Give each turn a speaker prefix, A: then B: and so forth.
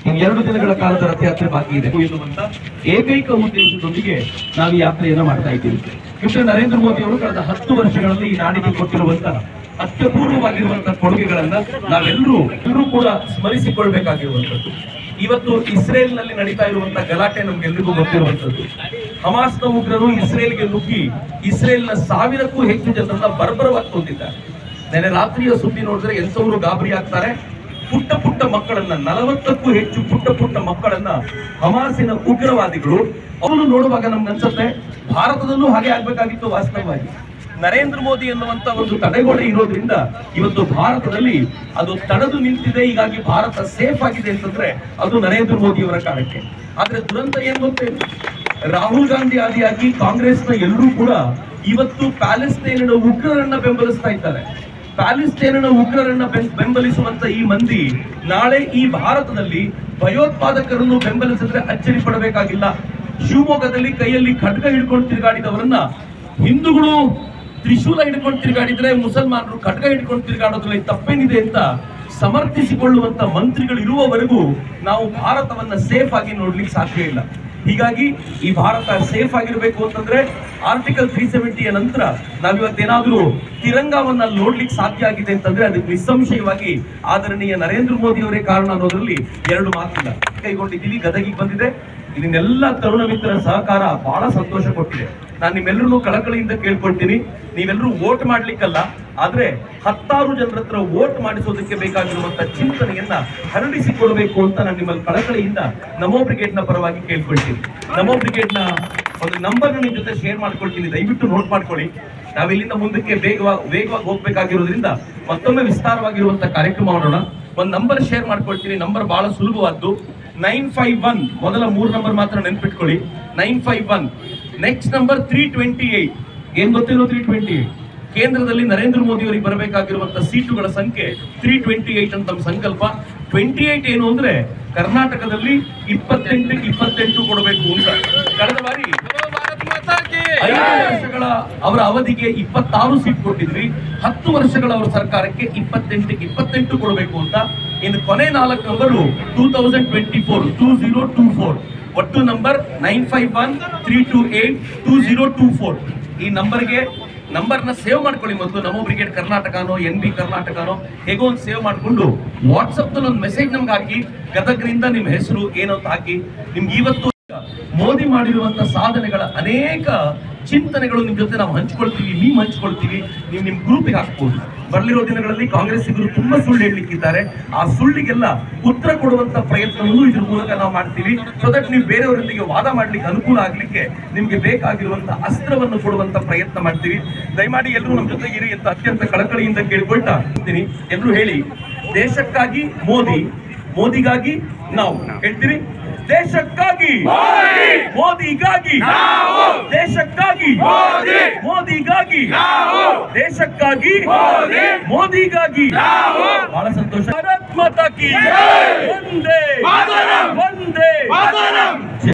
A: ಇನ್ನು ಎರಡು ದಿನಗಳ ಕಾಲದ ರಥಯಾತ್ರೆ ಬಾಕಿ ಇದೆ ಎನ್ನುವಂತ ಏಕೈಕ ಉದ್ದೇಶದೊಂದಿಗೆ ನಾವು ಈ ಯಾತ್ರೆಯನ್ನ ಮಾಡ್ತಾ ಇದ್ದೀವಿ ಮಿಸ್ಟರ್ ನರೇಂದ್ರ ಮೋದಿ ಅವರು ಕಳೆದ ಹತ್ತು ವರ್ಷಗಳಲ್ಲಿ ಈ ನಾಡಿಗೆ ಕೊಟ್ಟಿರುವಂತ ಅತ್ಯಪೂರ್ವವಾಗಿರುವಂತಹ ಕೊಡುಗೆಗಳನ್ನ ನಾವೆಲ್ಲರೂ ಎಲ್ಲರೂ ಕೂಡ ಸ್ಮರಿಸಿಕೊಳ್ಬೇಕಾಗಿರುವಂತದ್ದು ಇವತ್ತು ಇಸ್ರೇಲ್ ನಲ್ಲಿ ನಡೀತಾ ಇರುವಂತಹ ಗಲಾಟೆ ನಮ್ಗೆಲ್ರಿಗೂ ಗೊತ್ತಿರುವಂತದ್ದು ಹಮಾಸ್ನ ಉಗ್ರರು ಇಸ್ರೇಲ್ಗೆ ನುಗ್ಗಿ ಇಸ್ರೇಲ್ನ ಸಾವಿರಕ್ಕೂ ಹೆಚ್ಚು ಜನರನ್ನ ಬರ್ಬರವಾಗಿ ಕೊಂದಿದ್ದಾರೆ ನೆನೆ ರಾತ್ರಿಯ ಸುದ್ದಿ ನೋಡಿದ್ರೆ ಎಂತವರು ಗಾಬರಿ ಆಗ್ತಾರೆ ಪುಟ್ಟ ಪುಟ್ಟ ಮಕ್ಕಳನ್ನ ನಲವತ್ತಕ್ಕೂ ಹೆಚ್ಚು ಪುಟ್ಟ ಪುಟ್ಟ ಮಕ್ಕಳನ್ನ ಹಮಾಸಿನ ಉಗ್ರವಾದಿಗಳು ಅವರು ನೋಡುವಾಗ ನಮ್ಗೆ ಅನ್ಸುತ್ತೆ ಭಾರತದಲ್ಲೂ ಹಾಗೆ ಆಗ್ಬೇಕಾಗಿತ್ತು ವಾಸ್ತವವಾಗಿ ನರೇಂದ್ರ ಮೋದಿ ಎನ್ನುವಂತ ಒಂದು ತಡೆಗೋಡೆ ಇರೋದ್ರಿಂದ ಇವತ್ತು ಭಾರತದಲ್ಲಿ ಅದು ತಡೆದು ನಿಂತಿದೆ ಹೀಗಾಗಿ ಭಾರತ ಸೇಫ್ ಆಗಿದೆ ಅಂತಂದ್ರೆ ಅದು ನರೇಂದ್ರ ಮೋದಿ ಅವರ ಕಾರಣಕ್ಕೆ ಆದ್ರೆ ದುರಂತ ಏನ್ ಗೊತ್ತೇನು ರಾಹುಲ್ ಗಾಂಧಿ ಆದಿಯಾಗಿ ಕಾಂಗ್ರೆಸ್ನ ಎಲ್ಲರೂ ಕೂಡ ಇವತ್ತು ಪ್ಯಾಲೆಸ್ತೇನಿನ ಉಗ್ರರನ್ನ ಬೆಂಬಲಿಸ್ತಾ ಇದ್ದಾರೆ ಪ್ಯಾಲೆಸ್ತೇನಿನ ಉಗ್ರರನ್ನ ಬೆಂ- ಬೆಂಬಲಿಸುವಂತ ಈ ಮಂದಿ ನಾಳೆ ಈ ಭಾರತದಲ್ಲಿ ಭಯೋತ್ಪಾದಕರನ್ನು ಬೆಂಬಲಿಸಿದ್ರೆ ಅಚ್ಚರಿ ಪಡಬೇಕಾಗಿಲ್ಲ ಶಿವಮೊಗ್ಗದಲ್ಲಿ ಕೈಯಲ್ಲಿ ಖಡ್ಗ ಹಿಡ್ಕೊಂಡು ತಿರುಗಾಡಿದವರನ್ನ ಹಿಂದೂಗಳು ತ್ರಿಶೂಲ ಹಿಡ್ಕೊಂಡು ತಿರುಗಾಡಿದ್ರೆ ಮುಸಲ್ಮಾನರು ಖಡ್ಗ ಹಿಡ್ಕೊಂಡು ತಿರುಗಾಡೋದ್ರಲ್ಲಿ ತಪ್ಪೇನಿದೆ ಅಂತ ಸಮರ್ಥಿಸಿಕೊಳ್ಳುವಂತ ಮಂತ್ರಿಗಳು ಇರುವವರೆಗೂ ನಾವು ಭಾರತವನ್ನ ಸೇಫ್ ಆಗಿ ನೋಡ್ಲಿಕ್ಕೆ ಸಾಧ್ಯ ಇಲ್ಲ ಹೀಗಾಗಿ ಈ ಭಾರತ ಸೇಫ್ ಆಗಿರ್ಬೇಕು ಅಂತಂದ್ರೆ ಆರ್ಟಿಕಲ್ ತ್ರೀ ಸೆವೆಂಟಿಯ ನಂತರ ನಾವಿವತ್ತೇನಾದ್ರೂ ತಿರಂಗವನ್ನ ನೋಡ್ಲಿಕ್ಕೆ ಸಾಧ್ಯ ಆಗಿದೆ ಅಂತಂದ್ರೆ ಅದಕ್ಕೆ ನಿಸ್ಸಂಶಯವಾಗಿ ಆದರಣೀಯ ನರೇಂದ್ರ ಮೋದಿ ಅವರೇ ಕಾರಣ ಅನ್ನೋದ್ರಲ್ಲಿ ಎರಡು ಮಾತಿಲ್ಲ ಕೈಗೊಂಡಿದ್ದೀವಿ ಗದಗಿಗೆ ಬಂದಿದೆ ಇದನ್ನೆಲ್ಲ ತರುಣ ಮಿತ್ರರ ಸಹಕಾರ ಬಹಳ ಸಂತೋಷ ಕೊಟ್ಟಿದೆ ನಾನು ನಿಮ್ಮೆಲ್ಲರೂ ಕಳಕಳಿಯಿಂದ ಕೇಳ್ಕೊಳ್ತೀನಿ ನೀವೆಲ್ಲರೂ ವೋಟ್ ಮಾಡ್ಲಿಕ್ಕಲ್ಲ ಆದ್ರೆ ಹತ್ತಾರು ಜನರ ಹತ್ರ ವೋಟ್ ಮಾಡಿಸೋದಕ್ಕೆ ಬೇಕಾಗಿರುವಂತ ಚಿಂತನೆಯನ್ನ ಹರಡಿಸಿಕೊಡ್ಬೇಕು ಅಂತ ನಾನು ನಿಮ್ಮಲ್ಲಿ ಕಳಕಳಿಯಿಂದ ನಮೋ ಬ್ರಿಗೇಡ್ ನ ಪರವಾಗಿ ಕೇಳ್ಕೊಳ್ತೀನಿ ನಮೋ ಬ್ರಿಗೇಡ್ ನ ಒಂದು ನಂಬರ್ ನಿಮ್ ಜೊತೆ ಶೇರ್ ಮಾಡ್ಕೊಳ್ತೀನಿ ದಯವಿಟ್ಟು ನೋಟ್ ಮಾಡ್ಕೊಳ್ಳಿ ನಾವಿಲ್ಲಿಂದ ಮುಂದಕ್ಕೆ ವೇಗವಾಗಿ ವೇಗವಾಗಿ ಹೋಗ್ಬೇಕಾಗಿರೋದ್ರಿಂದ ಮತ್ತೊಮ್ಮೆ ವಿಸ್ತಾರವಾಗಿರುವಂತ ಕಾರ್ಯಕ್ರಮ ಮಾಡೋಣ ಒಂದು ನಂಬರ್ ಶೇರ್ ಮಾಡ್ಕೊಳ್ತೀನಿ ನಂಬರ್ ಬಹಳ ಸುಲಭವಾದ್ದು ನೈನ್ ಫೈವ್ ಒನ್ ಮೊದಲ ಮೂರು ನಂಬರ್ ಮಾತ್ರ ನೆನ್ಪಿಟ್ಕೊಳ್ಳಿ nine five one next number three twenty eight ಏನ್ ಗೊತ್ತಿರೋ ತ್ರೀ ಟ್ವೆಂಟಿ ಏಟ್ ಕೇಂದ್ರದಲ್ಲಿ ನರೇಂದ್ರ ಮೋದಿ ಅವರಿಗೆ ಬರಬೇಕಾಗಿರುವಂತ ಸೀಟುಗಳ ಸಂಖ್ಯೆ ತ್ರೀ ಟ್ವೆಂಟಿ ಏಟ್ ಅಂತ ನಮ್ಮ ಸಂಕಲ್ಪ ಟ್ವೆಂಟಿ ಏಟ್ ಏನು ಅಂದ್ರೆ ಕರ್ನಾಟಕದಲ್ಲಿ ಇಪ್ಪತ್ತೆಂಟಕ್ಕೆ ಇಪ್ಪತ್ತೆಂಟು ಕೊಡಬೇಕು ಅಂತ ಕಳೆದ ಬಾರಿ ಐದು ವರ್ಷಗಳ ಅವರ ಅವಧಿಗೆ ಇಪ್ಪತ್ತಾರು ಸೀಟ್ ಕೊಟ್ಟಿದ್ವಿ ಹತ್ತು ವರ್ಷಗಳ ಅವರ ಸರ್ಕಾರಕ್ಕೆ ಇಪ್ಪತ್ತೆಂಟಕ್ಕೆ ಇಪ್ಪತ್ತೆಂಟು ಕೊಡಬೇಕು ಅಂತ ಇನ್ನು ಕೊನೆ ನಾಲ್ಕು number two thousand twenty four two zero two four ಒಟ್ಟು number nine five one three two eight two zero two four ಈ ನಂಬರ್ಗೆ ನಂಬರ್ನ ಸೇವ್ ಮಾಡ್ಕೊಳ್ಳಿ ಮೊದಲು ನಮೋ ಬ್ರಿಗೇಡ್ ಕರ್ನಾಟಕನೋ ಎನ್ ಬಿ ಕರ್ನಾಟಕನೋ ಹೇಗೋ ಒಂದು ಸೇವ್ ಮಾಡಿಕೊಂಡು ವಾಟ್ಸಪ್ನಲ್ಲಿ ಒಂದು ಮೆಸೇಜ್ ನಮ್ಗೆ ಹಾಕಿ ಗದಗ್ರಿಂದ ನಿಮ್ಮ ಹೆಸರು ಏನೋ ಅಂತ ಹಾಕಿ ನಿಮ್ಗೆ ಇವತ್ತು ಮೋದಿ ಮಾಡಿರುವಂತ ಸಾಧನೆಗಳ ಅನೇಕ ಚಿಂತನೆಗಳು ನಿಮ್ ಜೊತೆ ನಾವು ಹಂಚ್ಕೊಳ್ತೀವಿ ನೀವು ಹಂಚ್ಕೊಳ್ತೀವಿ ನೀವು ನಿಮ್ ಗ್ರೂಪಿಗೆ ಹಾಕ್ಬೋದು ಬರ್ಲಿರೋ ದಿನಗಳಲ್ಲಿ ಕಾಂಗ್ರೆಸ್ಸಿಗರು ತುಂಬಾ ಸುಳ್ಳು ಹೇಳಲಿಕ್ಕಿದ್ದಾರೆ ಆ ಸುಳ್ಳಿಗೆಲ್ಲ ಉತ್ತರ ಕೊಡುವಂತ ಪ್ರಯತ್ನವನ್ನು ಇದ್ರ ಮೂಲಕ ನಾವು ಮಾಡ್ತೀವಿ ಸೊ ದಟ್ ನೀವು ಬೇರೆಯವರೊಂದಿಗೆ ವಾದ ಮಾಡ್ಲಿಕ್ಕೆ ಅನುಕೂಲ ಆಗ್ಲಿಕ್ಕೆ ನಿಮ್ಗೆ ಬೇಕಾಗಿರುವಂತ ಅಸ್ತ್ರವನ್ನು ಕೊಡುವಂತ ಪ್ರಯತ್ನ ಮಾಡ್ತೀವಿ ದಯಮಾಡಿ ಎಲ್ಲರೂ ನಮ್ಮ ಜೊತೆಗೆ ಇರಿ ಅಂತ ಅತ್ಯಂತ ಕಳಕಳಿಯಿಂದ ಕೇಳ್ಕೊಳ್ತಾ ಇರ್ತೀನಿ ಎಲ್ಲರೂ ಹೇಳಿ ದೇಶಕ್ಕಾಗಿ ಮೋದಿ ಮೋದಿಗಾಗಿ ನಾವು ಹೇಳ್ತೀರಿ ದೇಶಕ್ಕಾಗಿ ಮೋದಿಗಾಗಿ ದೇಶಕ್ಕಾಗಿ ಮೋದಿಗಾಗಿ ದೇಶಕ್ಕಾಗಿ ಮೋದಿಗಾಗಿ ಬಹಳ ಸಂತೋಷ ಭಾರತ್ ಮಾತಾ ಕಿ ವಂದೇ ವಂದೇ